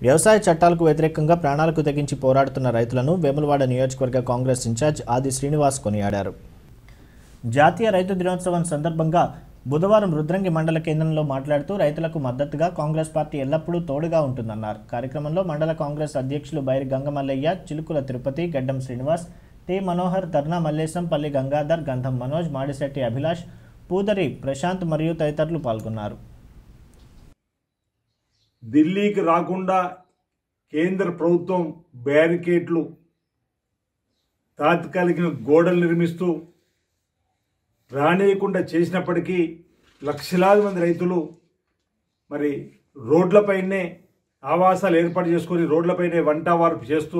వ్యవసాయ చట్టాలకు వ్యతిరేకంగా ప్రాణాలకు తెగించి పోరాడుతున్న రైతులను వేములవాడ నియోజకవర్గ కాంగ్రెస్ ఇన్ఛార్జ్ ఆది శ్రీనివాస్ కొనియాడారు జాతీయ రైతు దినోత్సవం సందర్భంగా బుధవారం రుద్రంగి మండల కేంద్రంలో మాట్లాడుతూ రైతులకు మద్దతుగా కాంగ్రెస్ పార్టీ ఎల్లప్పుడూ తోడుగా ఉంటుందన్నారు కార్యక్రమంలో మండల కాంగ్రెస్ అధ్యక్షులు బైరి గంగమల్లయ్య చిలుకుల తిరుపతి గడ్డం శ్రీనివాస్ టి మనోహర్ ధర్నా మల్లేశం పల్లి గంగాధర్ గంధం మనోజ్ మాడిశెట్టి అభిలాష్ పూదరి ప్రశాంత్ మరియు తదితరులు పాల్గొన్నారు ఢిల్లీకి రాకుండా కేంద్ర ప్రభుత్వం బ్యారికేడ్లు తాత్కాలిక గోడలు నిర్మిస్తూ రానియకుండా చేసినప్పటికీ లక్షలాది మంది రైతులు మరి రోడ్లపైనే ఆవాసాలు ఏర్పాటు చేసుకొని రోడ్లపైనే వంట వార్పు చేస్తూ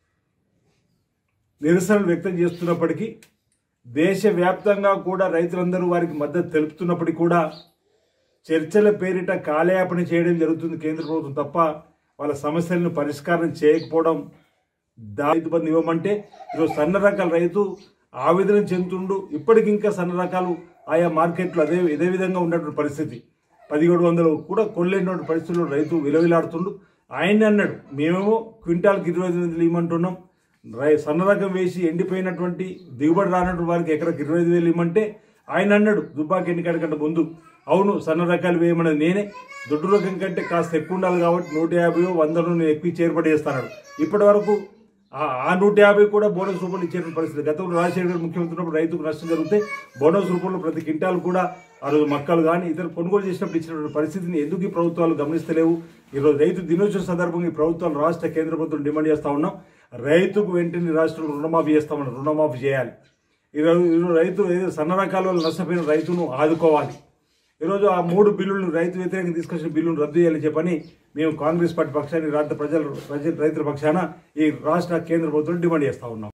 నిరసనలు వ్యక్తం చేస్తున్నప్పటికీ దేశవ్యాప్తంగా కూడా రైతులందరూ వారికి మద్దతు తెలుపుతున్నప్పటికీ కూడా చర్చల పేరిట కాలయాపన చేయడం జరుగుతుంది కేంద్ర ప్రభుత్వం తప్ప వాళ్ళ సమస్యలను పరిష్కారం చేయకపోవడం రైతు బంధు ఇవ్వమంటే ఈరోజు సన్న రకాల రైతు ఆవేదన చెందుతుండు ఇప్పటికి ఇంకా సన్న రకాలు ఆయా మార్కెట్లో అదే ఇదే విధంగా ఉన్నటువంటి పరిస్థితి పదిహేడు వందలు కూడా కొనలేనటువంటి పరిస్థితుల్లో రైతు విలవిలాడుతుండు ఆయన అన్నాడు మేమేమో క్వింటాల్కి ఇరవై ఐదు వందలు ఇవ్వమంటున్నాం రై సన్న రకం వేసి ఎండిపోయినటువంటి దిగుబడి రానటువంటి వారికి ఎకరకు ఇరవై ఐదు వేలు ఇవ్వమంటే ఆయన అన్నాడు దుబ్బాకి ఎన్నికల కంటే ముందు అవును సన్న రకాలు వేయమన్నది నేనే దొడ్డు రకం కంటే కాస్త ఎక్కువ ఉండాలి కాబట్టి నూట యాభై వందలు నేను ఎక్కువ చేరుపడేస్తాను ఇప్పటి వరకు ఆ- ఆ నూట యాభై కూడా బోనస్ రూపంలో ఇచ్చే పరిస్థితి గతంలో రాజశేఖర గారు ముఖ్యమంత్రి ఉన్నప్పుడు రైతుకు నష్టం జరిగితే బోనస్ రూపంలో ప్రతి క్వింటాల్ కూడా ఆ రోజు మక్కలు కానీ ఇతర కొనుగోలు చేసినప్పుడు ఇచ్చినటువంటి పరిస్థితిని ఎందుకు ఈ ప్రభుత్వాలు గమనిస్తలేవు ఈరోజు రైతు దినోత్సవం సందర్భంగా ఈ ప్రభుత్వాలు రాష్ట్ర కేంద్ర ప్రభుత్వం డిమాండ్ చేస్తా ఉన్నాం రైతుకు వెంటనే రాష్ట్రంలో రుణమాఫీ చేస్తామన్నారు రుణమాఫీ చేయాలి ఈరోజు ఈరోజు రైతు ఏదో సన్న రకాల వల్ల నష్టపోయిన రైతును ఆదుకోవాలి ఈరోజు ఆ మూడు బిల్లులను రైతు వ్యతిరేకంగా తీసుకొచ్చిన బిల్లును రద్దు చేయాలని చెప్పని మేము కాంగ్రెస్ పార్టీ పక్షాన్ని రాష్ట్ర ప్రజలు ప్రజల రైతుల పక్షాన ఈ రాష్ట్ర కేంద్ర ప్రభుత్వం డిమాండ్ చేస్తా ఉన్నాం